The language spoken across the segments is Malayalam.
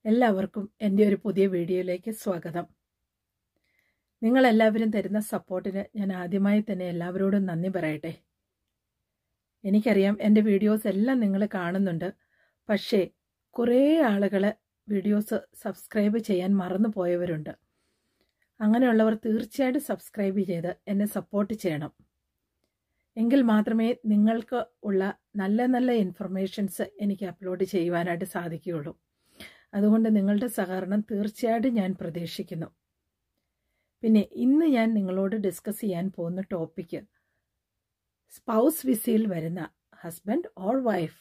എല്ലാവർക്കും എൻ്റെ ഒരു പുതിയ വീഡിയോയിലേക്ക് സ്വാഗതം നിങ്ങളെല്ലാവരും തരുന്ന സപ്പോർട്ടിന് ഞാൻ ആദ്യമായി തന്നെ എല്ലാവരോടും നന്ദി പറയട്ടെ എനിക്കറിയാം എൻ്റെ വീഡിയോസ് എല്ലാം നിങ്ങൾ കാണുന്നുണ്ട് പക്ഷേ കുറേ ആളുകൾ വീഡിയോസ് സബ്സ്ക്രൈബ് ചെയ്യാൻ മറന്നു പോയവരുണ്ട് അങ്ങനെയുള്ളവർ തീർച്ചയായിട്ടും സബ്സ്ക്രൈബ് ചെയ്ത് എന്നെ സപ്പോർട്ട് ചെയ്യണം എങ്കിൽ മാത്രമേ നിങ്ങൾക്ക് ഉള്ള നല്ല നല്ല ഇൻഫർമേഷൻസ് എനിക്ക് അപ്ലോഡ് ചെയ്യുവാനായിട്ട് സാധിക്കുകയുള്ളൂ അതുകൊണ്ട് നിങ്ങളുടെ സഹകരണം തീർച്ചയായിട്ടും ഞാൻ പ്രതീക്ഷിക്കുന്നു പിന്നെ ഇന്ന് ഞാൻ നിങ്ങളോട് ഡിസ്കസ് ചെയ്യാൻ പോകുന്ന ടോപ്പിക്ക് സ്പൗസ് വിസയിൽ വരുന്ന ഹസ്ബൻഡ് ഓർ വൈഫ്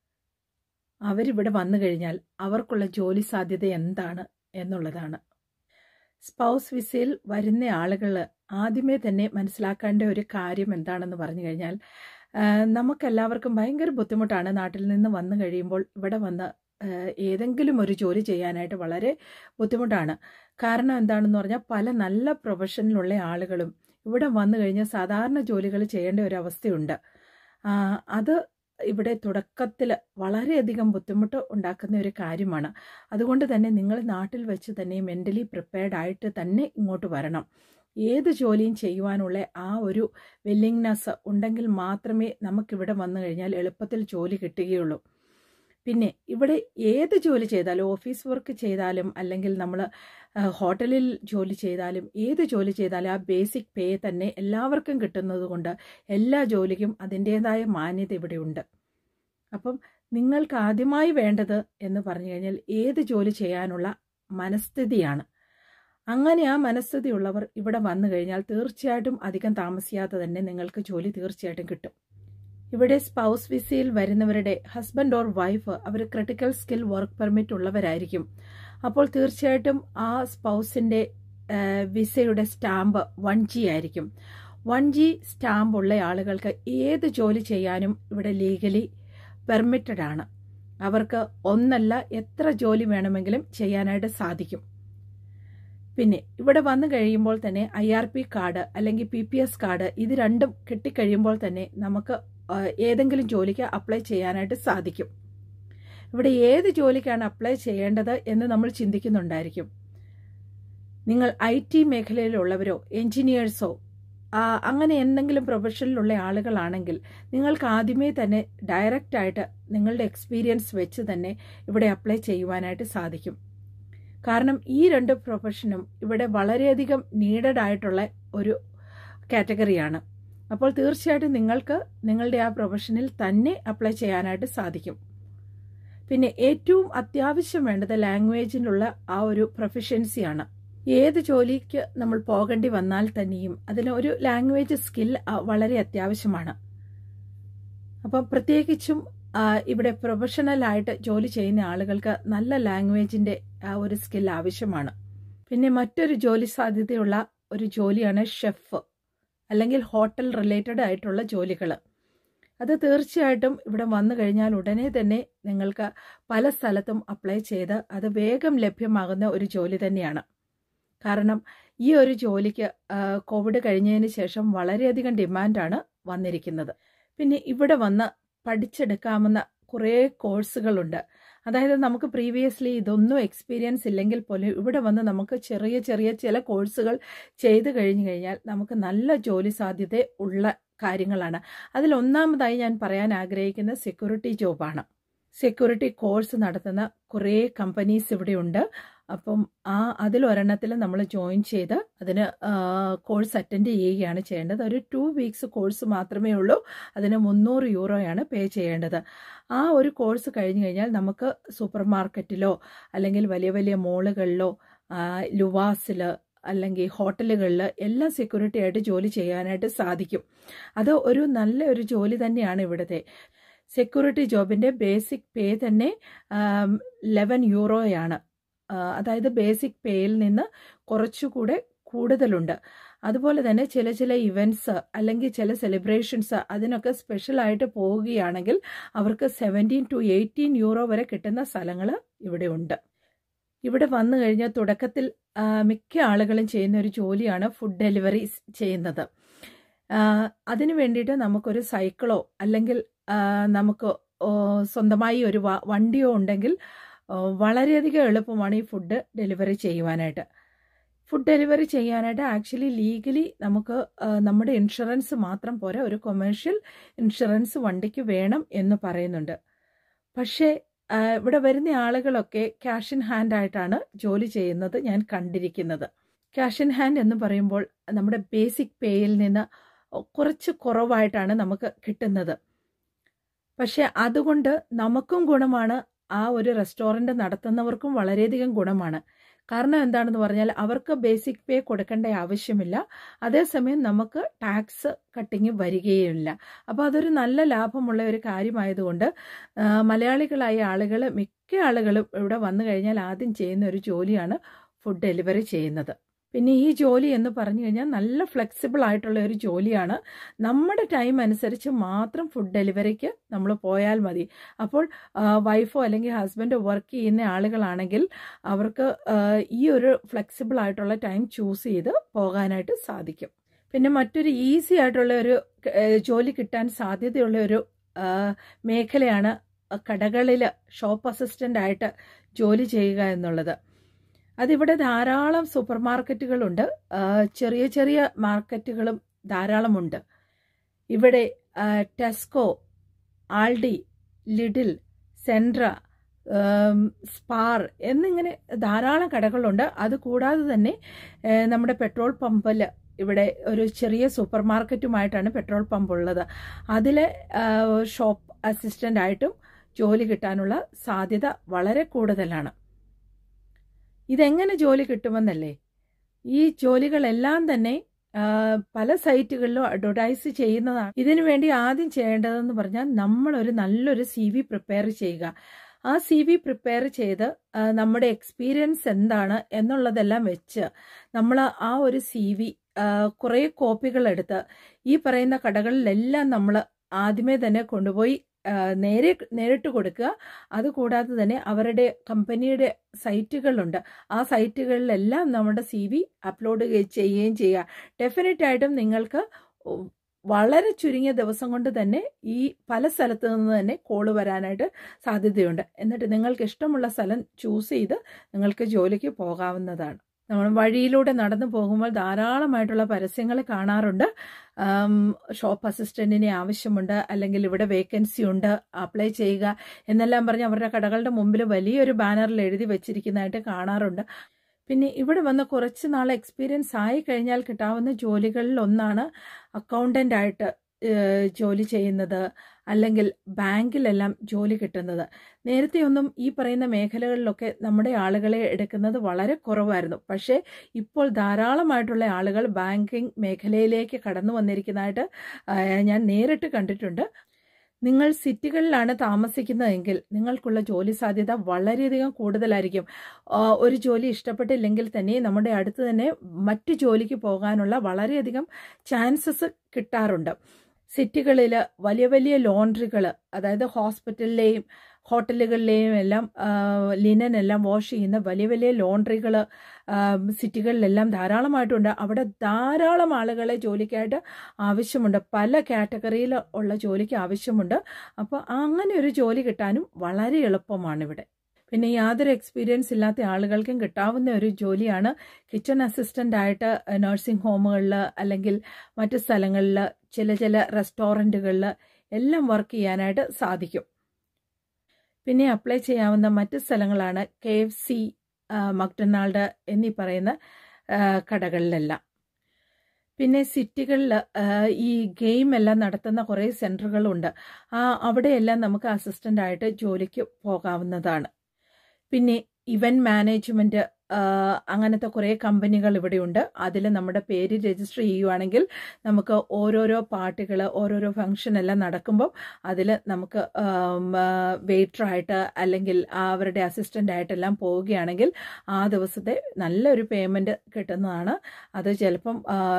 അവരിവിടെ വന്നു കഴിഞ്ഞാൽ അവർക്കുള്ള ജോലി സാധ്യത എന്താണ് എന്നുള്ളതാണ് സ്പൗസ് വിസയിൽ വരുന്ന ആളുകൾ ആദ്യമേ തന്നെ മനസ്സിലാക്കേണ്ട ഒരു കാര്യം എന്താണെന്ന് പറഞ്ഞു കഴിഞ്ഞാൽ നമുക്കെല്ലാവർക്കും ഭയങ്കര ബുദ്ധിമുട്ടാണ് നാട്ടിൽ നിന്ന് വന്നു കഴിയുമ്പോൾ ഇവിടെ വന്ന് ഏതെങ്കിലും ഒരു ജോലി ചെയ്യാനായിട്ട് വളരെ ബുദ്ധിമുട്ടാണ് കാരണം എന്താണെന്ന് പറഞ്ഞാൽ പല നല്ല പ്രൊഫഷനിലുള്ള ആളുകളും ഇവിടെ വന്നു കഴിഞ്ഞാൽ സാധാരണ ജോലികൾ ചെയ്യേണ്ട ഒരു അവസ്ഥയുണ്ട് അത് ഇവിടെ തുടക്കത്തിൽ വളരെയധികം ബുദ്ധിമുട്ട് ഉണ്ടാക്കുന്ന ഒരു കാര്യമാണ് അതുകൊണ്ട് തന്നെ നിങ്ങൾ നാട്ടിൽ വെച്ച് തന്നെ മെൻ്റലി പ്രിപ്പയർഡ് ആയിട്ട് തന്നെ ഇങ്ങോട്ട് വരണം ഏത് ജോലിയും ചെയ്യുവാനുള്ള ആ ഒരു വില്ലിങ്നെസ് ഉണ്ടെങ്കിൽ മാത്രമേ നമുക്കിവിടെ വന്നു കഴിഞ്ഞാൽ എളുപ്പത്തിൽ ജോലി കിട്ടുകയുള്ളൂ പിന്നെ ഇവിടെ ഏത് ജോലി ചെയ്താലും ഓഫീസ് വർക്ക് ചെയ്താലും അല്ലെങ്കിൽ നമ്മൾ ഹോട്ടലിൽ ജോലി ചെയ്താലും ഏത് ജോലി ചെയ്താലും ആ ബേസിക് പേ തന്നെ എല്ലാവർക്കും കിട്ടുന്നത് കൊണ്ട് എല്ലാ ജോലിക്കും അതിൻ്റേതായ മാന്യത ഇവിടെ ഉണ്ട് അപ്പം നിങ്ങൾക്ക് ആദ്യമായി വേണ്ടത് എന്ന് പറഞ്ഞു കഴിഞ്ഞാൽ ഏത് ജോലി ചെയ്യാനുള്ള മനസ്ഥിതിയാണ് അങ്ങനെ ആ മനസ്ഥിതിയുള്ളവർ ഇവിടെ വന്നു കഴിഞ്ഞാൽ തീർച്ചയായിട്ടും അധികം താമസിയാതെ തന്നെ നിങ്ങൾക്ക് ജോലി തീർച്ചയായിട്ടും കിട്ടും ഇവിടെ സ്പൗസ് വിസയിൽ വരുന്നവരുടെ ഹസ്ബൻഡ് ഓർ വൈഫ് അവർ ക്രിട്ടിക്കൽ സ്കിൽ വർക്ക് പെർമിറ്റ് ഉള്ളവരായിരിക്കും അപ്പോൾ തീർച്ചയായിട്ടും ആ സ്പൗസിൻ്റെ വിസയുടെ സ്റ്റാമ്പ് വൺ ജി ആയിരിക്കും വൺ ജി സ്റ്റാമ്പ് ഉള്ള ആളുകൾക്ക് ഏത് ജോലി ചെയ്യാനും ഇവിടെ ലീഗലി പെർമിറ്റഡ് ആണ് അവർക്ക് ഒന്നല്ല എത്ര ജോലി വേണമെങ്കിലും ചെയ്യാനായിട്ട് സാധിക്കും പിന്നെ ഇവിടെ വന്നു കഴിയുമ്പോൾ തന്നെ ഐ ആർ പി കാർഡ് അല്ലെങ്കിൽ പി പി എസ് കാർഡ് ഇത് രണ്ടും കിട്ടിക്കഴിയുമ്പോൾ തന്നെ നമുക്ക് ഏതെങ്കിലും ജോലിക്ക് അപ്ലൈ ചെയ്യാനായിട്ട് സാധിക്കും ഇവിടെ ഏത് ജോലിക്കാണ് അപ്ലൈ ചെയ്യേണ്ടത് എന്ന് നമ്മൾ ചിന്തിക്കുന്നുണ്ടായിരിക്കും നിങ്ങൾ ഐ ടി മേഖലയിലുള്ളവരോ എൻജിനീയേഴ്സോ അങ്ങനെ എന്തെങ്കിലും പ്രൊഫഷനിലുള്ള ആളുകളാണെങ്കിൽ നിങ്ങൾക്ക് ആദ്യമേ തന്നെ ഡയറക്റ്റായിട്ട് നിങ്ങളുടെ എക്സ്പീരിയൻസ് വെച്ച് തന്നെ ഇവിടെ അപ്ലൈ ചെയ്യുവാനായിട്ട് സാധിക്കും കാരണം ഈ രണ്ട് പ്രൊഫഷനും ഇവിടെ വളരെയധികം നീഡഡ് ആയിട്ടുള്ള ഒരു കാറ്റഗറിയാണ് അപ്പോൾ തീർച്ചയായിട്ടും നിങ്ങൾക്ക് നിങ്ങളുടെ ആ പ്രൊഫഷനിൽ തന്നെ അപ്ലൈ ചെയ്യാനായിട്ട് സാധിക്കും പിന്നെ ഏറ്റവും അത്യാവശ്യം വേണ്ടത് ലാംഗ്വേജിനുള്ള ആ ഒരു പ്രൊഫഷ്യൻസിയാണ് ഏത് ജോലിക്ക് നമ്മൾ പോകേണ്ടി വന്നാൽ തന്നെയും അതിന് ഒരു ലാംഗ്വേജ് സ്കിൽ വളരെ അത്യാവശ്യമാണ് അപ്പം പ്രത്യേകിച്ചും ഇവിടെ പ്രൊഫഷണലായിട്ട് ജോലി ചെയ്യുന്ന ആളുകൾക്ക് നല്ല ലാംഗ്വേജിൻ്റെ ആ ഒരു സ്കിൽ ആവശ്യമാണ് പിന്നെ മറ്റൊരു ജോലി സാധ്യതയുള്ള ഒരു ജോലിയാണ് ഷെഫ് അല്ലെങ്കിൽ ഹോട്ടൽ റിലേറ്റഡ് ആയിട്ടുള്ള ജോലികൾ അത് തീർച്ചയായിട്ടും ഇവിടെ വന്നു കഴിഞ്ഞാൽ ഉടനെ തന്നെ നിങ്ങൾക്ക് പല സ്ഥലത്തും അപ്ലൈ ചെയ്ത് അത് വേഗം ലഭ്യമാകുന്ന ഒരു ജോലി തന്നെയാണ് കാരണം ഈ ഒരു ജോലിക്ക് കോവിഡ് കഴിഞ്ഞതിന് ശേഷം വളരെയധികം ഡിമാൻഡാണ് വന്നിരിക്കുന്നത് പിന്നെ ഇവിടെ വന്ന് പഠിച്ചെടുക്കാവുന്ന കുറേ കോഴ്സുകളുണ്ട് അതായത് നമുക്ക് പ്രീവിയസ്ലി ഇതൊന്നും എക്സ്പീരിയൻസ് ഇല്ലെങ്കിൽ പോലും ഇവിടെ വന്ന് നമുക്ക് ചെറിയ ചെറിയ ചില കോഴ്സുകൾ ചെയ്തു കഴിഞ്ഞു കഴിഞ്ഞാൽ നമുക്ക് നല്ല ജോലി സാധ്യത ഉള്ള കാര്യങ്ങളാണ് അതിൽ ഒന്നാമതായി ഞാൻ പറയാൻ ആഗ്രഹിക്കുന്ന സെക്യൂരിറ്റി ജോബാണ് സെക്യൂരിറ്റി കോഴ്സ് നടത്തുന്ന കുറേ കമ്പനീസ് ഇവിടെ ഉണ്ട് അപ്പം ആ അതിലൊരെണ്ണത്തിൽ നമ്മൾ ജോയിൻ ചെയ്ത് അതിന് കോഴ്സ് അറ്റൻഡ് ചെയ്യുകയാണ് ചെയ്യേണ്ടത് ഒരു ടു വീക്സ് കോഴ്സ് മാത്രമേ ഉള്ളൂ അതിന് മുന്നൂറ് യൂറോയാണ് പേ ചെയ്യേണ്ടത് ആ ഒരു കോഴ്സ് കഴിഞ്ഞ് കഴിഞ്ഞാൽ നമുക്ക് സൂപ്പർ മാർക്കറ്റിലോ അല്ലെങ്കിൽ വലിയ വലിയ മോളുകളിലോ ലുവാസിൽ അല്ലെങ്കിൽ ഹോട്ടലുകളിൽ എല്ലാം സെക്യൂരിറ്റി ആയിട്ട് ജോലി ചെയ്യാനായിട്ട് സാധിക്കും അത് ഒരു നല്ല ഒരു ജോലി തന്നെയാണ് ഇവിടുത്തെ സെക്യൂരിറ്റി ജോബിൻ്റെ ബേസിക് പേ തന്നെ ലെവൻ യൂറോയാണ് അതായത് ബേസിക് പേയിൽ നിന്ന് കുറച്ചുകൂടെ കൂടുതലുണ്ട് അതുപോലെ തന്നെ ചില ചില ഇവൻറ്റ്സ് അല്ലെങ്കിൽ ചില സെലിബ്രേഷൻസ് അതിനൊക്കെ സ്പെഷ്യലായിട്ട് പോവുകയാണെങ്കിൽ അവർക്ക് സെവൻറ്റീൻ ടു എയ്റ്റീൻ യൂറോ വരെ കിട്ടുന്ന സ്ഥലങ്ങൾ ഇവിടെ ഉണ്ട് ഇവിടെ വന്നു കഴിഞ്ഞാൽ തുടക്കത്തിൽ മിക്ക ആളുകളും ചെയ്യുന്ന ഒരു ജോലിയാണ് ഫുഡ് ഡെലിവറി ചെയ്യുന്നത് അതിനു വേണ്ടിയിട്ട് നമുക്കൊരു സൈക്കിളോ അല്ലെങ്കിൽ നമുക്ക് സ്വന്തമായി ഒരു വണ്ടിയോ ഉണ്ടെങ്കിൽ വളരെയധികം എളുപ്പമാണ് ഈ ഫുഡ് ഡെലിവറി ചെയ്യുവാനായിട്ട് ഫുഡ് ഡെലിവറി ചെയ്യാനായിട്ട് ആക്ച്വലി ലീഗലി നമുക്ക് നമ്മുടെ ഇൻഷുറൻസ് മാത്രം പോരാ ഒരു കൊമേഴ്ഷ്യൽ ഇൻഷുറൻസ് വണ്ടിക്ക് വേണം എന്ന് പറയുന്നുണ്ട് പക്ഷേ ഇവിടെ വരുന്ന ആളുകളൊക്കെ ക്യാഷ് ഇൻ ഹാൻഡ് ആയിട്ടാണ് ജോലി ചെയ്യുന്നത് ഞാൻ കണ്ടിരിക്കുന്നത് ക്യാഷ് ഇൻ ഹാൻഡ് എന്ന് പറയുമ്പോൾ നമ്മുടെ ബേസിക് പേയിൽ നിന്ന് കുറച്ച് കുറവായിട്ടാണ് നമുക്ക് കിട്ടുന്നത് പക്ഷെ അതുകൊണ്ട് നമുക്കും ഗുണമാണ് ആ ഒരു റെസ്റ്റോറൻറ്റ് നടത്തുന്നവർക്കും വളരെയധികം ഗുണമാണ് കാരണം എന്താണെന്ന് പറഞ്ഞാൽ അവർക്ക് ബേസിക് പേ കൊടുക്കേണ്ട ആവശ്യമില്ല അതേസമയം നമുക്ക് ടാക്സ് കട്ടിങ് വരികയുമില്ല അപ്പോൾ അതൊരു നല്ല ലാഭമുള്ള ഒരു കാര്യമായതുകൊണ്ട് മലയാളികളായ ആളുകൾ മിക്ക ആളുകളും ഇവിടെ വന്നു കഴിഞ്ഞാൽ ആദ്യം ചെയ്യുന്ന ഒരു ജോലിയാണ് ഫുഡ് ഡെലിവറി ചെയ്യുന്നത് പിന്നെ ഈ ജോലി എന്ന് പറഞ്ഞു കഴിഞ്ഞാൽ നല്ല ഫ്ലെക്സിബിൾ ആയിട്ടുള്ള ഒരു ജോലിയാണ് നമ്മുടെ ടൈം അനുസരിച്ച് മാത്രം ഫുഡ് ഡെലിവറിക്ക് നമ്മൾ പോയാൽ മതി അപ്പോൾ വൈഫോ അല്ലെങ്കിൽ ഹസ്ബൻഡോ വർക്ക് ചെയ്യുന്ന ആളുകളാണെങ്കിൽ അവർക്ക് ഈ ഒരു ഫ്ലെക്സിബിൾ ആയിട്ടുള്ള ടൈം ചൂസ് ചെയ്ത് പോകാനായിട്ട് സാധിക്കും പിന്നെ മറ്റൊരു ഈസി ആയിട്ടുള്ള ഒരു ജോലി കിട്ടാൻ സാധ്യതയുള്ള ഒരു മേഖലയാണ് കടകളിൽ ഷോപ്പ് അസിസ്റ്റൻ്റ് ആയിട്ട് ജോലി ചെയ്യുക എന്നുള്ളത് അതിവിടെ ധാരാളം സൂപ്പർ മാർക്കറ്റുകളുണ്ട് ചെറിയ ചെറിയ മാർക്കറ്റുകളും ധാരാളമുണ്ട് ഇവിടെ ടെസ്കോ ആൾഡി ലിഡിൽ സെൻട്ര സ്പാർ എന്നിങ്ങനെ ധാരാളം കടകളുണ്ട് അതുകൂടാതെ തന്നെ നമ്മുടെ പെട്രോൾ പമ്പിൽ ഇവിടെ ഒരു ചെറിയ സൂപ്പർ മാർക്കറ്റുമായിട്ടാണ് പെട്രോൾ പമ്പ് ഉള്ളത് അതിൽ ഷോപ്പ് അസിസ്റ്റൻ്റ് ആയിട്ടും ജോലി കിട്ടാനുള്ള സാധ്യത വളരെ കൂടുതലാണ് ഇതെങ്ങനെ ജോലി കിട്ടുമെന്നല്ലേ ഈ ജോലികളെല്ലാം തന്നെ പല സൈറ്റുകളിലും അഡ്വർടൈസ് ചെയ്യുന്നതാണ് ഇതിനു വേണ്ടി ആദ്യം ചെയ്യേണ്ടതെന്ന് പറഞ്ഞാൽ നമ്മളൊരു നല്ലൊരു സി വി പ്രിപ്പയർ ചെയ്യുക ആ സി വി പ്രിപ്പയർ ചെയ്ത് നമ്മുടെ എക്സ്പീരിയൻസ് എന്താണ് എന്നുള്ളതെല്ലാം വെച്ച് നമ്മൾ ആ ഒരു സി വി കുറേ കോപ്പികൾ എടുത്ത് ഈ പറയുന്ന കടകളിലെല്ലാം നമ്മൾ ആദ്യമേ തന്നെ കൊണ്ടുപോയി നേരെ നേരിട്ട് കൊടുക്കുക അതുകൂടാതെ തന്നെ അവരുടെ കമ്പനിയുടെ സൈറ്റുകളുണ്ട് ആ സൈറ്റുകളിലെല്ലാം നമ്മുടെ സി വി അപ്ലോഡ് ചെയ്യുകയും ചെയ്യുക ഡെഫിനറ്റ് ആയിട്ടും നിങ്ങൾക്ക് വളരെ ചുരുങ്ങിയ ദിവസം കൊണ്ട് തന്നെ ഈ പല സ്ഥലത്തു നിന്ന് തന്നെ കോള് വരാനായിട്ട് സാധ്യതയുണ്ട് എന്നിട്ട് നിങ്ങൾക്ക് ഇഷ്ടമുള്ള സ്ഥലം ചൂസ് ചെയ്ത് നിങ്ങൾക്ക് ജോലിക്ക് പോകാവുന്നതാണ് നമ്മൾ വഴിയിലൂടെ നടന്നു പോകുമ്പോൾ ധാരാളമായിട്ടുള്ള പരസ്യങ്ങൾ കാണാറുണ്ട് ഷോപ്പ് അസിസ്റ്റൻറ്റിനെ ആവശ്യമുണ്ട് അല്ലെങ്കിൽ ഇവിടെ വേക്കൻസി ഉണ്ട് അപ്ലൈ ചെയ്യുക എന്നെല്ലാം പറഞ്ഞ് അവരുടെ കടകളുടെ മുമ്പിൽ വലിയൊരു ബാനറിൽ എഴുതി വെച്ചിരിക്കുന്നതായിട്ട് കാണാറുണ്ട് പിന്നെ ഇവിടെ വന്ന് കുറച്ച് നാൾ എക്സ്പീരിയൻസ് ആയി കഴിഞ്ഞാൽ കിട്ടാവുന്ന ജോലികളിൽ ഒന്നാണ് അക്കൗണ്ടൻ്റ് ആയിട്ട് ജോലി ചെയ്യുന്നത് അല്ലെങ്കിൽ ബാങ്കിലെല്ലാം ജോലി കിട്ടുന്നത് നേരത്തെ ഒന്നും ഈ പറയുന്ന മേഖലകളിലൊക്കെ നമ്മുടെ ആളുകളെ എടുക്കുന്നത് വളരെ കുറവായിരുന്നു പക്ഷേ ഇപ്പോൾ ധാരാളമായിട്ടുള്ള ആളുകൾ ബാങ്കിങ് മേഖലയിലേക്ക് കടന്നു വന്നിരിക്കുന്നതായിട്ട് ഞാൻ നേരിട്ട് കണ്ടിട്ടുണ്ട് നിങ്ങൾ സിറ്റികളിലാണ് താമസിക്കുന്നതെങ്കിൽ നിങ്ങൾക്കുള്ള ജോലി സാധ്യത വളരെയധികം കൂടുതലായിരിക്കും ഒരു ജോലി ഇഷ്ടപ്പെട്ടില്ലെങ്കിൽ തന്നെ നമ്മുടെ അടുത്ത് തന്നെ മറ്റു ജോലിക്ക് പോകാനുള്ള വളരെയധികം ചാൻസസ് കിട്ടാറുണ്ട് സിറ്റികളിൽ വലിയ വലിയ ലോണ്ടറികൾ അതായത് ഹോസ്പിറ്റലിലെയും ഹോട്ടലുകളിലെയും എല്ലാം ലിനൻ എല്ലാം വാഷ് ചെയ്യുന്ന വലിയ വലിയ ലോണ്ടറികൾ സിറ്റികളിലെല്ലാം ധാരാളമായിട്ടുണ്ട് അവിടെ ധാരാളം ആളുകളെ ജോലിക്കായിട്ട് ആവശ്യമുണ്ട് പല കാറ്റഗറിയിൽ ഉള്ള ജോലിക്ക് ആവശ്യമുണ്ട് അപ്പോൾ അങ്ങനെ ഒരു ജോലി കിട്ടാനും വളരെ എളുപ്പമാണ് ഇവിടെ പിന്നെ യാതൊരു എക്സ്പീരിയൻസ് ഇല്ലാത്ത ആളുകൾക്കും കിട്ടാവുന്ന ഒരു ജോലിയാണ് കിച്ചൺ അസിസ്റ്റൻ്റ് ആയിട്ട് നഴ്സിംഗ് ഹോമുകളിൽ അല്ലെങ്കിൽ മറ്റു സ്ഥലങ്ങളിൽ ചില ചില റെസ്റ്റോറൻറ്റുകളിൽ എല്ലാം വർക്ക് ചെയ്യാനായിട്ട് സാധിക്കും പിന്നെ അപ്ലൈ ചെയ്യാവുന്ന മറ്റ് സ്ഥലങ്ങളാണ് കെ എഫ് സി മക്ഡൊണാൾഡ് എന്നീ പറയുന്ന കടകളിലെല്ലാം പിന്നെ സിറ്റികളിൽ ഈ ഗെയിം എല്ലാം നടത്തുന്ന കുറേ സെൻറ്ററുകളുണ്ട് ആ അവിടെയെല്ലാം നമുക്ക് അസിസ്റ്റൻ്റ് ആയിട്ട് ജോലിക്ക് പോകാവുന്നതാണ് പിന്നെ ഇവൻറ്റ് മാനേജ്മെൻറ്റ് അങ്ങനത്തെ കുറേ കമ്പനികൾ ഇവിടെയുണ്ട് അതിൽ നമ്മുടെ പേര് രജിസ്റ്റർ ചെയ്യുവാണെങ്കിൽ നമുക്ക് ഓരോരോ പാർട്ടികൾ ഓരോരോ ഫംഗ്ഷൻ എല്ലാം നടക്കുമ്പോൾ അതിൽ നമുക്ക് വെയിറ്ററായിട്ട് അല്ലെങ്കിൽ അവരുടെ അസിസ്റ്റൻ്റ് ആയിട്ടെല്ലാം പോവുകയാണെങ്കിൽ ആ ദിവസത്തെ നല്ലൊരു പേയ്മെൻറ്റ് കിട്ടുന്നതാണ് അത് ചിലപ്പം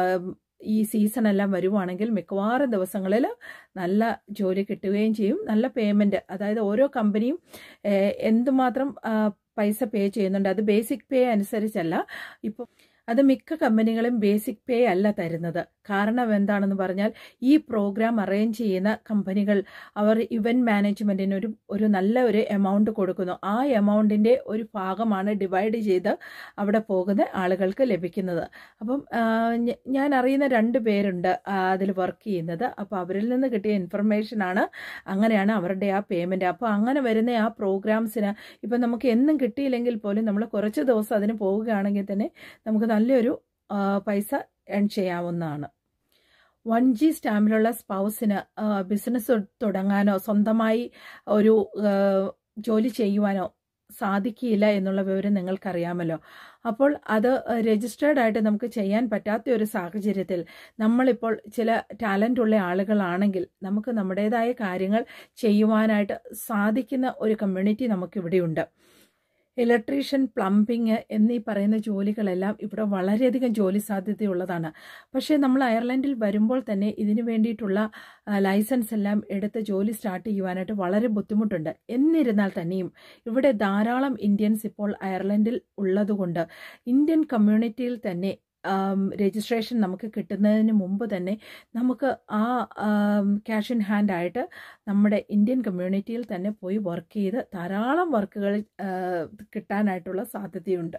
ഈ സീസൺ എല്ലാം വരുവാണെങ്കിൽ മിക്കവാറും ദിവസങ്ങളിൽ നല്ല ജോലി കിട്ടുകയും ചെയ്യും നല്ല പേയ്മെൻറ്റ് അതായത് ഓരോ കമ്പനിയും എന്തുമാത്രം പൈസ പേ ചെയ്യുന്നുണ്ട് അത് ബേസിക് പേ അനുസരിച്ചല്ല ഇപ്പോൾ അത് മിക്ക കമ്പനികളും ബേസിക് പേ അല്ല തരുന്നത് കാരണം എന്താണെന്ന് പറഞ്ഞാൽ ഈ പ്രോഗ്രാം അറേഞ്ച് ചെയ്യുന്ന കമ്പനികൾ അവർ ഇവന്റ് മാനേജ്മെന്റിന് ഒരു ഒരു നല്ല ഒരു എമൗണ്ട് കൊടുക്കുന്നു ആ എമൗണ്ടിന്റെ ഒരു ഭാഗമാണ് ഡിവൈഡ് ചെയ്ത് അവിടെ പോകുന്ന ആളുകൾക്ക് ലഭിക്കുന്നത് അപ്പം ആ, ഞ- ഞാൻ അറിയുന്ന രണ്ട് പേരുണ്ട് അതിൽ വർക്ക് ചെയ്യുന്നത് അപ്പോൾ അവരിൽ നിന്ന് കിട്ടിയ ഇൻഫർമേഷനാണ് അങ്ങനെയാണ് അവരുടെ ആ പേയ്മെന്റ് അപ്പോൾ അങ്ങനെ വരുന്ന ആ പ്രോഗ്രാംസിന് ഇപ്പം നമുക്ക് എന്നും കിട്ടിയില്ലെങ്കിൽ പോലും നമ്മൾ കുറച്ച് ദിവസം അതിന് പോവുകയാണെങ്കിൽ തന്നെ നമുക്ക് നല്ലൊരു ആ, പൈസ ഏൺ ചെയ്യാവുന്നതാണ് വൺ ജി സ്റ്റാമ്പിലുള്ള സ്പൗസിന് ബിസിനസ് തുടങ്ങാനോ സ്വന്തമായി ഒരു ആ, ജോലി ചെയ്യുവാനോ സാധിക്കില്ല എന്നുള്ള വിവരം നിങ്ങൾക്കറിയാമല്ലോ അപ്പോൾ അത് രജിസ്റ്റേർഡ് ആയിട്ട് നമുക്ക് ചെയ്യാൻ പറ്റാത്ത ഒരു സാഹചര്യത്തിൽ നമ്മളിപ്പോൾ ചില ടാലൻ്റ് ഉള്ള ആളുകളാണെങ്കിൽ നമുക്ക് നമ്മുടേതായ കാര്യങ്ങൾ ചെയ്യുവാനായിട്ട് സാധിക്കുന്ന ഒരു കമ്മ്യൂണിറ്റി നമുക്കിവിടെയുണ്ട് ഇലക്ട്രീഷ്യൻ പ്ലംബിങ് എന്നീ പറയുന്ന ജോലികളെല്ലാം ഇവിടെ വളരെയധികം ജോലി സാധ്യതയുള്ളതാണ് പക്ഷേ നമ്മൾ അയർലൻഡിൽ വരുമ്പോൾ തന്നെ ഇതിനു വേണ്ടിയിട്ടുള്ള ആ, ലൈസൻസ് എല്ലാം എടുത്ത് ജോലി സ്റ്റാർട്ട് ചെയ്യുവാനായിട്ട് വളരെ ബുദ്ധിമുട്ടുണ്ട് എന്നിരുന്നാൽ തന്നെയും ഇവിടെ ധാരാളം ഇന്ത്യൻസ് ഇപ്പോൾ അയർലൻഡിൽ ഉള്ളതുകൊണ്ട് ഇന്ത്യൻ കമ്മ്യൂണിറ്റിയിൽ തന്നെ രജിസ്ട്രേഷൻ നമുക്ക് കിട്ടുന്നതിന് മുമ്പ് തന്നെ നമുക്ക് ആ ക്യാഷ് ഇൻ ഹാൻഡ് ആയിട്ട് നമ്മുടെ ഇന്ത്യൻ കമ്മ്യൂണിറ്റിയിൽ തന്നെ പോയി വർക്ക് ചെയ്ത് ധാരാളം വർക്കുകൾ കിട്ടാനായിട്ടുള്ള സാധ്യതയുണ്ട്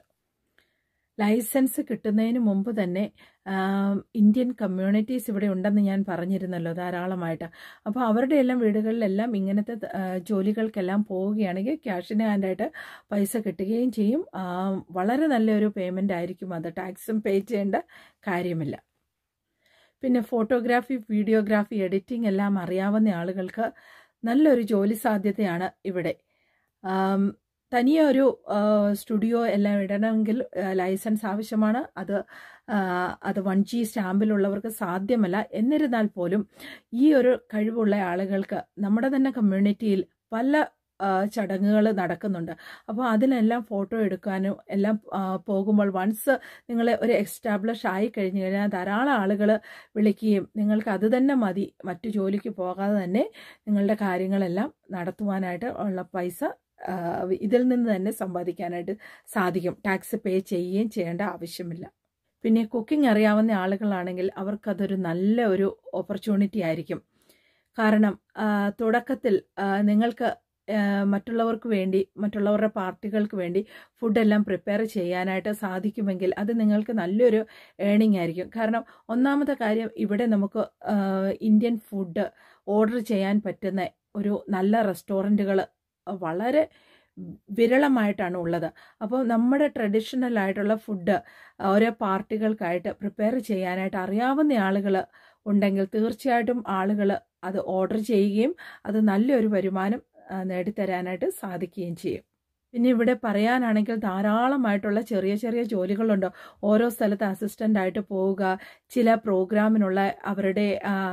ലൈസൻസ് കിട്ടുന്നതിന് മുമ്പ് തന്നെ ആം, ഇന്ത്യൻ കമ്മ്യൂണിറ്റീസ് ഇവിടെ ഉണ്ടെന്ന് ഞാൻ പറഞ്ഞിരുന്നല്ലോ ധാരാളമായിട്ട് അപ്പോൾ അവരുടെ എല്ലാം വീടുകളിലെല്ലാം ഇങ്ങനത്തെ ആ, ജോലികൾക്കെല്ലാം പോവുകയാണെങ്കിൽ ക്യാഷിന് ഹാൻഡായിട്ട് പൈസ കിട്ടുകയും ചെയ്യും ആ, വളരെ നല്ലൊരു പേയ്മെൻ്റ് ആയിരിക്കും അത് ടാക്സും പേ ചെയ്യേണ്ട കാര്യമില്ല പിന്നെ ഫോട്ടോഗ്രാഫി വീഡിയോഗ്രാഫി എഡിറ്റിംഗ് എല്ലാം അറിയാവുന്ന ആളുകൾക്ക് നല്ലൊരു ജോലി സാധ്യതയാണ് ഇവിടെ ആം, തനിയെ ഒരു ആ, സ്റ്റുഡിയോ എല്ലാം ഇടണമെങ്കിൽ ആ, ലൈസൻസ് ആവശ്യമാണ് അത് ആ, അത് വൺ ജി സ്റ്റാമ്പിലുള്ളവർക്ക് സാധ്യമല്ല എന്നിരുന്നാൽ പോലും ഈ ഒരു കഴിവുള്ള ആളുകൾക്ക് നമ്മുടെ തന്നെ കമ്മ്യൂണിറ്റിയിൽ പല ചടങ്ങുകൾ നടക്കുന്നുണ്ട് അപ്പോൾ അതിനെല്ലാം ഫോട്ടോ എടുക്കാനും എല്ലാം ആ, പോകുമ്പോൾ വൺസ് നിങ്ങൾ ഒരു എസ്റ്റാബ്ലിഷ് ആയി കഴിഞ്ഞു കഴിഞ്ഞാൽ ധാരാളം ആളുകൾ വിളിക്കുകയും നിങ്ങൾക്ക് അത് തന്നെ മതി മറ്റു ജോലിക്ക് പോകാതെ തന്നെ നിങ്ങളുടെ കാര്യങ്ങളെല്ലാം നടത്തുവാനായിട്ട് ഉള്ള പൈസ ആ, ഇതിൽ നിന്ന് തന്നെ സമ്പാദിക്കാനായിട്ട് സാധിക്കും ടാക്സ് പേ ചെയ്യുകയും ചെയ്യേണ്ട ആവശ്യമില്ല പിന്നെ കുക്കിംഗ് അറിയാവുന്ന ആളുകളാണെങ്കിൽ അവർക്കതൊരു നല്ല ഒരു ഓപ്പർച്യൂണിറ്റി ആയിരിക്കും കാരണം ആ, തുടക്കത്തിൽ ആ, നിങ്ങൾക്ക് ആ, മറ്റുള്ളവർക്ക് വേണ്ടി മറ്റുള്ളവരുടെ പാർട്ടികൾക്ക് വേണ്ടി ഫുഡെല്ലാം പ്രിപ്പയർ ചെയ്യാനായിട്ട് സാധിക്കുമെങ്കിൽ അത് നിങ്ങൾക്ക് നല്ലൊരു ഏണിംഗ് ആയിരിക്കും കാരണം ഒന്നാമത്തെ കാര്യം ഇവിടെ നമുക്ക് ആ, ഇന്ത്യൻ ഫുഡ് ഓർഡർ ചെയ്യാൻ പറ്റുന്ന ഒരു നല്ല റെസ്റ്റോറൻറ്റുകൾ വളരെ വിരളമായിട്ടാണ് ഉള്ളത് അപ്പോൾ നമ്മുടെ ട്രഡീഷണൽ ആയിട്ടുള്ള ഫുഡ് ഓരോ പാർട്ടികൾക്കായിട്ട് പ്രിപ്പയർ ചെയ്യാനായിട്ട് അറിയാവുന്ന ആളുകൾ ഉണ്ടെങ്കിൽ തീർച്ചയായിട്ടും ആളുകൾ അത് ഓർഡർ ചെയ്യുകയും അത് നല്ലൊരു വരുമാനം ആ, നേടിത്തരാനായിട്ട് സാധിക്കുകയും ചെയ്യും പിന്നെ ഇവിടെ പറയാനാണെങ്കിൽ ധാരാളമായിട്ടുള്ള ചെറിയ ചെറിയ ജോലികളുണ്ട് ഓരോ സ്ഥലത്ത് അസിസ്റ്റൻ്റ് ആയിട്ട് പോവുക ചില പ്രോഗ്രാമിനുള്ള അവരുടെ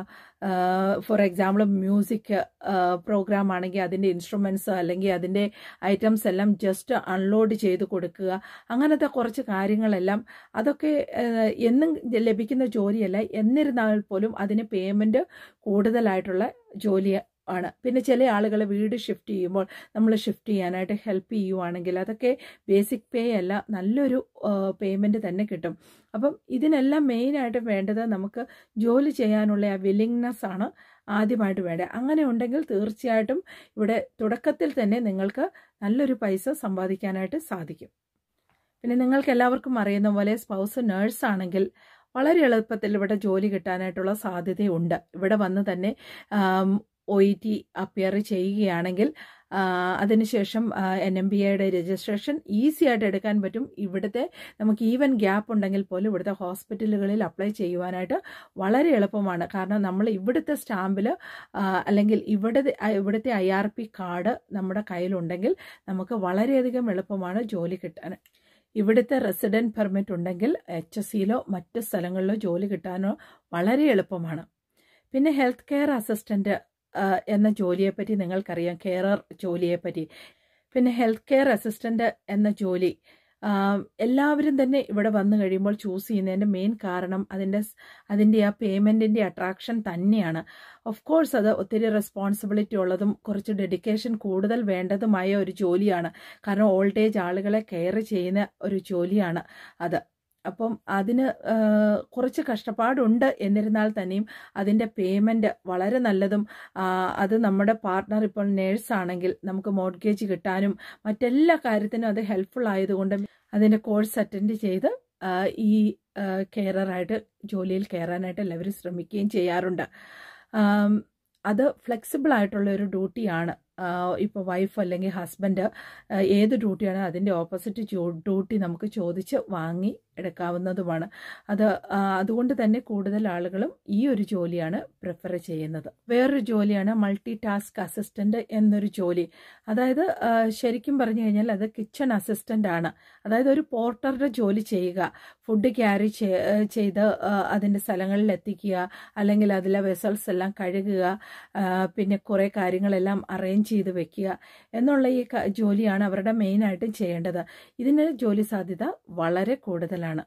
ഫോർ എക്സാമ്പിൾ മ്യൂസിക് പ്രോഗ്രാം ആണെങ്കിൽ അതിൻ്റെ ഇൻസ്ട്രുമെൻറ്റ്സ് അല്ലെങ്കിൽ അതിൻ്റെ ഐറ്റംസ് എല്ലാം ജസ്റ്റ് അൺലോഡ് ചെയ്ത് കൊടുക്കുക അങ്ങനത്തെ കുറച്ച് കാര്യങ്ങളെല്ലാം അതൊക്കെ ആ, എന്നും ലഭിക്കുന്ന ജോലിയല്ല എന്നിരുന്നാൽ പോലും അതിന് പേയ്മെൻറ്റ് കൂടുതലായിട്ടുള്ള ജോലി ആണ് പിന്നെ ചില ആളുകൾ വീട് ഷിഫ്റ്റ് ചെയ്യുമ്പോൾ നമ്മൾ ഷിഫ്റ്റ് ചെയ്യാനായിട്ട് ഹെൽപ്പ് ചെയ്യുവാണെങ്കിൽ അതൊക്കെ ബേസിക് പേ അല്ല നല്ലൊരു പേയ്മെൻറ്റ് തന്നെ കിട്ടും അപ്പം ഇതിനെല്ലാം മെയിനായിട്ട് വേണ്ടത് നമുക്ക് ജോലി ചെയ്യാനുള്ള ആ വില്ലിങ്നെസ് ആണ് ആദ്യമായിട്ട് വേണ്ടത് അങ്ങനെ ഉണ്ടെങ്കിൽ തീർച്ചയായിട്ടും ഇവിടെ തുടക്കത്തിൽ തന്നെ നിങ്ങൾക്ക് നല്ലൊരു പൈസ സമ്പാദിക്കാനായിട്ട് സാധിക്കും പിന്നെ നിങ്ങൾക്ക് എല്ലാവർക്കും അറിയുന്ന പോലെ സ്പൗസ് നേഴ്സ് ആണെങ്കിൽ വളരെ എളുപ്പത്തിൽ ഇവിടെ ജോലി കിട്ടാനായിട്ടുള്ള സാധ്യതയുണ്ട് ഇവിടെ വന്ന് തന്നെ ഒ ഇ ടി അപ്പിയർ ചെയ്യുകയാണെങ്കിൽ ആ, അതിനുശേഷം എൻ എം ബി എയുടെ രജിസ്ട്രേഷൻ ഈസി ആയിട്ട് എടുക്കാൻ പറ്റും ഇവിടുത്തെ നമുക്ക് ഈവൻ ഗ്യാപ്പ് ഉണ്ടെങ്കിൽ പോലും ഇവിടുത്തെ ഹോസ്പിറ്റലുകളിൽ അപ്ലൈ ചെയ്യുവാനായിട്ട് വളരെ എളുപ്പമാണ് കാരണം നമ്മൾ ഇവിടുത്തെ സ്റ്റാമ്പിൽ അല്ലെങ്കിൽ ഇവിടുത്തെ ഇവിടുത്തെ ഐ ആർ പി കാർഡ് നമ്മുടെ കയ്യിലുണ്ടെങ്കിൽ നമുക്ക് വളരെയധികം എളുപ്പമാണ് ജോലി കിട്ടാൻ ഇവിടുത്തെ റെസിഡൻറ്റ് പെർമിറ്റ് ഉണ്ടെങ്കിൽ എച്ച് എസ് സിയിലോ മറ്റ് സ്ഥലങ്ങളിലോ ജോലി കിട്ടാനോ വളരെ എളുപ്പമാണ് പിന്നെ ഹെൽത്ത് കെയർ അസിസ്റ്റൻ്റ് എന്ന ജോലിയെപ്പറ്റി നിങ്ങൾക്കറിയാം കെയറർ ജോലിയെപ്പറ്റി പിന്നെ ഹെൽത്ത് കെയർ അസിസ്റ്റൻ്റ് എന്ന ജോലി ആ, എല്ലാവരും തന്നെ ഇവിടെ വന്നു കഴിയുമ്പോൾ ചൂസ് ചെയ്യുന്നതിൻ്റെ മെയിൻ കാരണം അതിൻ്റെ സ്- അതിൻ്റെ ആ പേയ്മെൻറ്റിൻ്റെ അട്രാക്ഷൻ തന്നെയാണ് ഓഫ് കോഴ്സ് അത് ഒത്തിരി റെസ്പോൺസിബിലിറ്റി ഉള്ളതും കുറച്ച് ഡെഡിക്കേഷൻ കൂടുതൽ വേണ്ടതുമായ ഒരു ജോലിയാണ് കാരണം ഓൾഡ് ഏജ് ആളുകളെ കെയർ ചെയ്യുന്ന ഒരു ജോലിയാണ് അത് അപ്പം അതിന് ആ, കുറച്ച് കഷ്ടപ്പാടുണ്ട് എന്നിരുന്നാൽ തന്നെയും അതിൻ്റെ പേയ്മെൻറ്റ് വളരെ നല്ലതും ആ, അത് നമ്മുടെ പാർട്ട്ണർ ഇപ്പോൾ നേഴ്സ് ആണെങ്കിൽ നമുക്ക് മോഡ്ഗേജ് കിട്ടാനും മറ്റെല്ലാ കാര്യത്തിനും അത് ഹെൽപ്ഫുൾ ആയതുകൊണ്ട് അതിൻ്റെ കോഴ്സ് അറ്റൻഡ് ചെയ്ത് ആ, ഈ കെയറായിട്ട് ജോലിയിൽ കയറാനായിട്ട് എല്ലാവരും ശ്രമിക്കുകയും ചെയ്യാറുണ്ട് ആം, അത് ഫ്ലെക്സിബിൾ ആയിട്ടുള്ള ഒരു ഡ്യൂട്ടിയാണ് ഇപ്പോൾ വൈഫ് അല്ലെങ്കിൽ ഹസ്ബൻഡ് ഏത് ഡ്യൂട്ടിയാണ് അതിൻ്റെ ഓപ്പോസിറ്റ് ഡ്യൂട്ടി നമുക്ക് ചോദിച്ച് വാങ്ങി എടുക്കാവുന്നതുമാണ് അത് ആ, അതുകൊണ്ട് തന്നെ കൂടുതൽ ആളുകളും ഈ ഒരു ജോലിയാണ് പ്രിഫർ ചെയ്യുന്നത് വേറൊരു ജോലിയാണ് മൾട്ടി ടാസ്ക് അസിസ്റ്റൻ്റ് എന്നൊരു ജോലി അതായത് ആ, ശരിക്കും പറഞ്ഞു കഴിഞ്ഞാൽ അത് കിച്ചൺ അസിസ്റ്റൻ്റ് ആണ് അതായത് ഒരു പോർട്ടറുടെ ജോലി ചെയ്യുക ഫുഡ് ക്യാരി ചെയ്ത് ആ, അതിൻ്റെ സ്ഥലങ്ങളിൽ എത്തിക്കുക അല്ലെങ്കിൽ അതിലെ വെസൽസ് എല്ലാം കഴുകുക ആ, പിന്നെ കുറേ കാര്യങ്ങളെല്ലാം അറേഞ്ച് ചെയ്ത് വെക്കുക എന്നുള്ള ഈ ക- ജോലിയാണ് അവരുടെ മെയിനായിട്ടും ചെയ്യേണ്ടത് ഇതിന് ജോലി സാധ്യത വളരെ കൂടുതലാണ്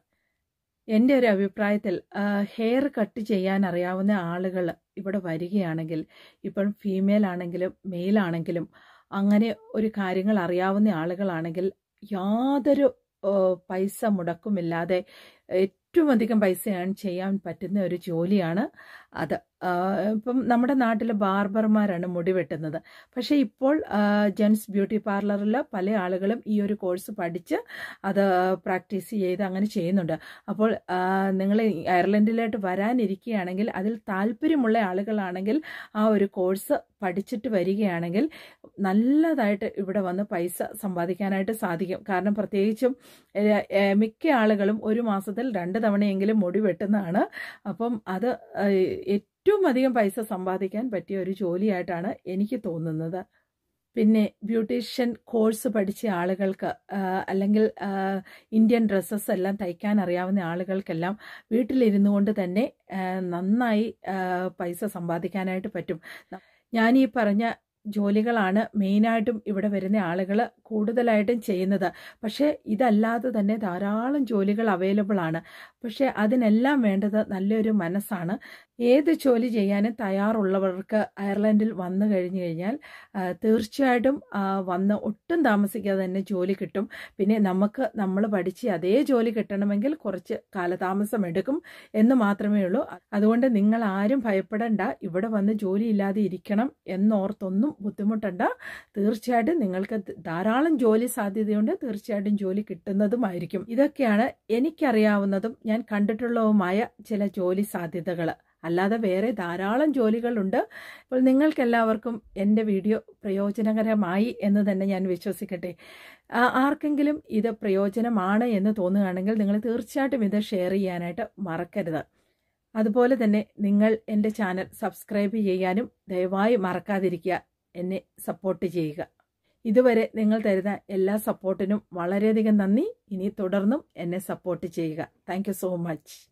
എൻ്റെ ഒരു അഭിപ്രായത്തിൽ ഹെയർ കട്ട് ചെയ്യാൻ അറിയാവുന്ന ആളുകൾ ഇവിടെ വരികയാണെങ്കിൽ ഇപ്പം ഫീമെയിൽ ആണെങ്കിലും മെയിൽ ആണെങ്കിലും അങ്ങനെ ഒരു കാര്യങ്ങൾ അറിയാവുന്ന ആളുകളാണെങ്കിൽ യാതൊരു ആ, പൈസ മുടക്കുമില്ലാതെ ഏറ്റവും അധികം പൈസ ഏൺ ചെയ്യാൻ പറ്റുന്ന ഒരു ജോലിയാണ് അത് ആ, ഇപ്പം നമ്മുടെ നാട്ടിൽ ബാർബർമാരാണ് മുടി വെട്ടുന്നത് പക്ഷേ ഇപ്പോൾ ജെൻസ് ബ്യൂട്ടി പാർലറിൽ പല ആളുകളും ഈ ഒരു കോഴ്സ് പഠിച്ച് അത് പ്രാക്ടീസ് ചെയ്ത് അങ്ങനെ ചെയ്യുന്നുണ്ട് അപ്പോൾ നിങ്ങൾ അയർലൻഡിലോട്ട് വരാനിരിക്കുകയാണെങ്കിൽ അതിൽ താല്പര്യമുള്ള ആളുകളാണെങ്കിൽ ആ ഒരു കോഴ്സ് പഠിച്ചിട്ട് വരികയാണെങ്കിൽ നല്ലതായിട്ട് ഇവിടെ വന്ന് പൈസ സമ്പാദിക്കാനായിട്ട് സാധിക്കും കാരണം പ്രത്യേകിച്ചും ഏഹ്, ഏഹ്, മിക്ക ആളുകളും ഒരു മാസത്തിൽ രണ്ട് തവണയെങ്കിലും മുടി വെട്ടുന്നതാണ് അപ്പം അത് ഏഹ്, ഏറ്റവും അധികം പൈസ സമ്പാദിക്കാൻ പറ്റിയ ഒരു ജോലിയായിട്ടാണ് എനിക്ക് തോന്നുന്നത് പിന്നെ ബ്യൂട്ടീഷ്യൻ കോഴ്സ് പഠിച്ച ആളുകൾക്ക് ആ, അല്ലെങ്കിൽ ആ, ഇന്ത്യൻ ഡ്രസ്സസ് എല്ലാം തയ്ക്കാൻ അറിയാവുന്ന ആളുകൾക്കെല്ലാം വീട്ടിലിരുന്നു കൊണ്ട് തന്നെ ആ, നന്നായി ആ, പൈസ സമ്പാദിക്കാനായിട്ട് പറ്റും ഞാൻ ഈ പറഞ്ഞ ജോലികളാണ് മെയിനായിട്ടും ഇവിടെ വരുന്ന ആളുകൾ കൂടുതലായിട്ടും ചെയ്യുന്നത് പക്ഷേ ഇതല്ലാതെ തന്നെ ധാരാളം ജോലികൾ അവൈലബിൾ ആണ് പക്ഷേ അതിനെല്ലാം വേണ്ടത് നല്ലൊരു മനസ്സാണ് ഏത് ജോലി ചെയ്യാനും തയ്യാറുള്ളവർക്ക് അയർലൻഡിൽ വന്നു കഴിഞ്ഞു കഴിഞ്ഞാൽ ആ, തീർച്ചയായിട്ടും ആ, വന്ന് ഒട്ടും താമസിക്കാതെ തന്നെ ജോലി കിട്ടും പിന്നെ നമുക്ക് നമ്മൾ പഠിച്ച് അതേ ജോലി കിട്ടണമെങ്കിൽ കുറച്ച് കാലതാമസം എടുക്കും എന്ന് മാത്രമേ ഉള്ളൂ അതുകൊണ്ട് നിങ്ങൾ ആരും ഭയപ്പെടണ്ട ഇവിടെ വന്ന് ജോലി ഇല്ലാതെ ഇരിക്കണം എന്നോർത്തൊന്നും ബുദ്ധിമുട്ടണ്ട തീർച്ചയായിട്ടും നിങ്ങൾക്ക് ധാരാളം ജോലി സാധ്യതയുണ്ട് തീർച്ചയായിട്ടും ജോലി കിട്ടുന്നതുമായിരിക്കും ഇതൊക്കെയാണ് എനിക്കറിയാവുന്നതും ഞാൻ കണ്ടിട്ടുള്ളതുമായ ചില ജോലി സാധ്യതകൾ അല്ലാതെ വേറെ ധാരാളം ജോലികളുണ്ട് അപ്പോൾ നിങ്ങൾക്കെല്ലാവർക്കും എൻ്റെ വീഡിയോ പ്രയോജനകരമായി എന്ന് തന്നെ ഞാൻ വിശ്വസിക്കട്ടെ ആ, ആർക്കെങ്കിലും ഇത് പ്രയോജനമാണ് എന്ന് തോന്നുകയാണെങ്കിൽ നിങ്ങൾ തീർച്ചയായിട്ടും ഇത് ഷെയർ ചെയ്യാനായിട്ട് മറക്കരുത് അതുപോലെ തന്നെ നിങ്ങൾ എൻ്റെ ചാനൽ സബ്സ്ക്രൈബ് ചെയ്യാനും ദയവായി മറക്കാതിരിക്കുക എന്നെ സപ്പോർട്ട് ചെയ്യുക ഇതുവരെ നിങ്ങൾ തരുന്ന എല്ലാ സപ്പോർട്ടിനും വളരെയധികം നന്ദി ഇനി തുടർന്നും എന്നെ സപ്പോർട്ട് ചെയ്യുക താങ്ക് സോ മച്ച്